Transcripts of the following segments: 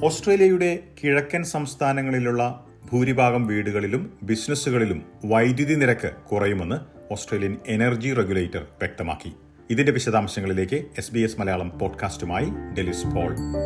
ഓസ്ട്രേലിയയുടെ കിഴക്കൻ സംസ്ഥാനങ്ങളിലുള്ള ഭൂരിഭാഗം വീടുകളിലും ബിസിനസ്സുകളിലും വൈദ്യുതി നിരക്ക് കുറയുമെന്ന് ഓസ്ട്രേലിയൻ എനർജി റെഗുലേറ്റർ വ്യക്തമാക്കി ഇതിന്റെ വിശദാംശങ്ങളിലേക്ക് എസ് ബി എസ് മലയാളം പോഡ്കാസ്റ്റുമായി ഡെലിസ് പോൾ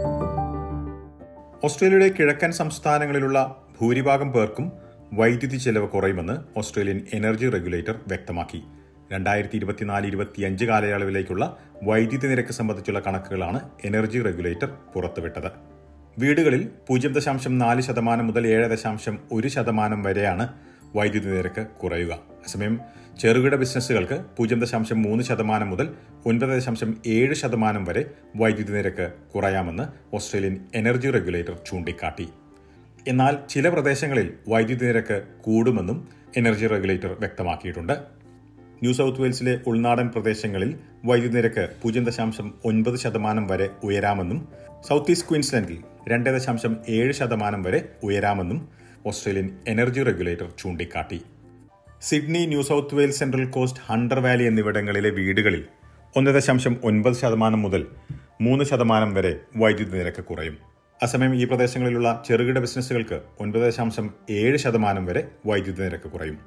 ഓസ്ട്രേലിയയുടെ കിഴക്കൻ സംസ്ഥാനങ്ങളിലുള്ള ഭൂരിഭാഗം പേർക്കും വൈദ്യുതി ചെലവ് കുറയുമെന്ന് ഓസ്ട്രേലിയൻ എനർജി റെഗുലേറ്റർ വ്യക്തമാക്കി രണ്ടായിരത്തി ഇരുപത്തിനാല് ഇരുപത്തിയഞ്ച് കാലയളവിലേക്കുള്ള വൈദ്യുതി നിരക്ക് സംബന്ധിച്ചുള്ള കണക്കുകളാണ് എനർജി റെഗുലേറ്റർ പുറത്തുവിട്ടത് വീടുകളിൽ പൂജ്യം ദശാംശം നാല് ശതമാനം മുതൽ ഏഴ് ദശാംശം ഒരു ശതമാനം വരെയാണ് വൈദ്യുതി നിരക്ക് കുറയുക അതേസമയം ചെറുകിട ബിസിനസ്സുകൾക്ക് പൂജ്യം ദശാംശം മൂന്ന് ശതമാനം മുതൽ ഒൻപത് ദശാംശം ഏഴ് ശതമാനം വരെ വൈദ്യുതി നിരക്ക് കുറയാമെന്ന് ഓസ്ട്രേലിയൻ എനർജി റെഗുലേറ്റർ ചൂണ്ടിക്കാട്ടി എന്നാൽ ചില പ്രദേശങ്ങളിൽ വൈദ്യുതി നിരക്ക് കൂടുമെന്നും എനർജി റെഗുലേറ്റർ വ്യക്തമാക്കിയിട്ടുണ്ട് ന്യൂ സൗത്ത് വെയിൽസിലെ ഉൾനാടൻ പ്രദേശങ്ങളിൽ വൈദ്യുതി നിരക്ക് പൂജ്യം ദശാംശം ഒൻപത് ശതമാനം വരെ ഉയരാമെന്നും സൗത്ത് ഈസ്റ്റ് ക്വീൻസ്ലാൻഡിൽ രണ്ട് ദശാംശം ഏഴ് ശതമാനം വരെ ഉയരാമെന്നും ഓസ്ട്രേലിയൻ എനർജി റെഗുലേറ്റർ ചൂണ്ടിക്കാട്ടി Sydney New South Wales Central Coast Hunter Valley എന്നിവിടങ്ങളിലെ വീടുകളിൽ ഒന്ന് ദശാംശം ഒൻപത് ശതമാനം മുതൽ മൂന്ന് ശതമാനം വരെ വൈദ്യുതി നിരക്ക് കുറയും അസമയം ഈ പ്രദേശങ്ങളിലുള്ള ചെറുകിട ബിസിനസ്സുകൾക്ക് ഒൻപത് ദശാംശം ഏഴ് ശതമാനം വരെ വൈദ്യുതി നിരക്ക് കുറയും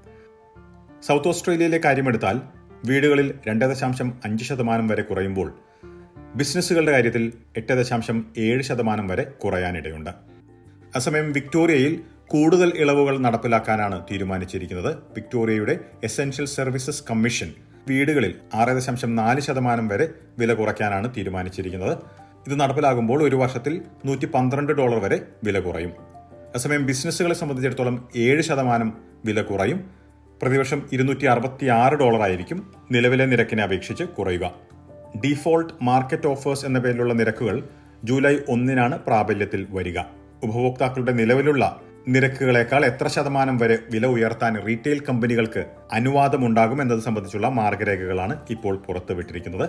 സൗത്ത് ഓസ്ട്രേലിയയിലെ കാര്യമെടുത്താൽ വീടുകളിൽ രണ്ട് ദശാംശം അഞ്ച് ശതമാനം വരെ കുറയുമ്പോൾ ബിസിനസ്സുകളുടെ കാര്യത്തിൽ എട്ട് ദശാംശം ഏഴ് ശതമാനം വരെ കുറയാനിടയുണ്ട് അസമയം വിക്ടോറിയയിൽ കൂടുതൽ ഇളവുകൾ നടപ്പിലാക്കാനാണ് തീരുമാനിച്ചിരിക്കുന്നത് വിക്ടോറിയയുടെ എസെൻഷ്യൽ സർവീസസ് കമ്മീഷൻ വീടുകളിൽ ആറ് ദശാംശം നാല് ശതമാനം വരെ വില കുറയ്ക്കാനാണ് തീരുമാനിച്ചിരിക്കുന്നത് ഇത് നടപ്പിലാകുമ്പോൾ ഒരു വർഷത്തിൽ നൂറ്റി പന്ത്രണ്ട് ഡോളർ വരെ വില കുറയും അസമയം ബിസിനസ്സുകളെ സംബന്ധിച്ചിടത്തോളം ഏഴ് ശതമാനം വില കുറയും പ്രതിവർഷം ഇരുന്നൂറ്റി അറുപത്തി ആറ് ഡോളർ ആയിരിക്കും നിലവിലെ നിരക്കിനെ അപേക്ഷിച്ച് കുറയുക ഡിഫോൾട്ട് മാർക്കറ്റ് ഓഫേഴ്സ് എന്ന പേരിലുള്ള നിരക്കുകൾ ജൂലൈ ഒന്നിനാണ് പ്രാബല്യത്തിൽ വരിക ഉപഭോക്താക്കളുടെ നിലവിലുള്ള നിരക്കുകളേക്കാൾ എത്ര ശതമാനം വരെ വില ഉയർത്താൻ റീറ്റെയിൽ കമ്പനികൾക്ക് അനുവാദമുണ്ടാകും എന്നത് സംബന്ധിച്ചുള്ള മാർഗരേഖകളാണ് ഇപ്പോൾ പുറത്തുവിട്ടിരിക്കുന്നത്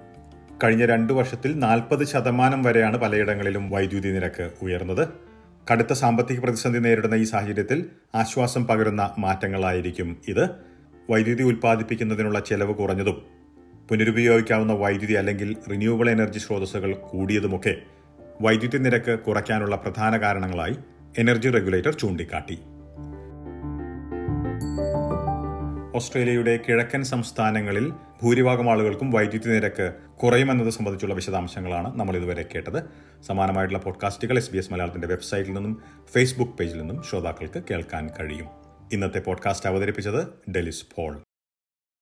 കഴിഞ്ഞ രണ്ടു വർഷത്തിൽ നാൽപ്പത് ശതമാനം വരെയാണ് പലയിടങ്ങളിലും വൈദ്യുതി നിരക്ക് ഉയർന്നത് കടുത്ത സാമ്പത്തിക പ്രതിസന്ധി നേരിടുന്ന ഈ സാഹചര്യത്തിൽ ആശ്വാസം പകരുന്ന മാറ്റങ്ങളായിരിക്കും ഇത് വൈദ്യുതി ഉൽപ്പാദിപ്പിക്കുന്നതിനുള്ള ചെലവ് കുറഞ്ഞതും പുനരുപയോഗിക്കാവുന്ന വൈദ്യുതി അല്ലെങ്കിൽ റിന്യൂവബിൾ എനർജി സ്രോതസ്സുകൾ കൂടിയതുമൊക്കെ വൈദ്യുതി നിരക്ക് കുറയ്ക്കാനുള്ള പ്രധാന കാരണങ്ങളായി എനർജി റെഗുലേറ്റർ ചൂണ്ടിക്കാട്ടി ഓസ്ട്രേലിയയുടെ കിഴക്കൻ സംസ്ഥാനങ്ങളിൽ ഭൂരിഭാഗം ആളുകൾക്കും വൈദ്യുതി നിരക്ക് കുറയുമെന്നത് സംബന്ധിച്ചുള്ള വിശദാംശങ്ങളാണ് നമ്മൾ ഇതുവരെ കേട്ടത് സമാനമായിട്ടുള്ള പോഡ്കാസ്റ്റുകൾ എസ് ബി എസ് മലയാളത്തിന്റെ വെബ്സൈറ്റിൽ നിന്നും ഫേസ്ബുക്ക് പേജിൽ നിന്നും ശ്രോതാക്കൾക്ക് കേൾക്കാൻ കഴിയും ഇന്നത്തെ പോഡ്കാസ്റ്റ് അവതരിപ്പിച്ചത് ഡെലിസ് പോൾ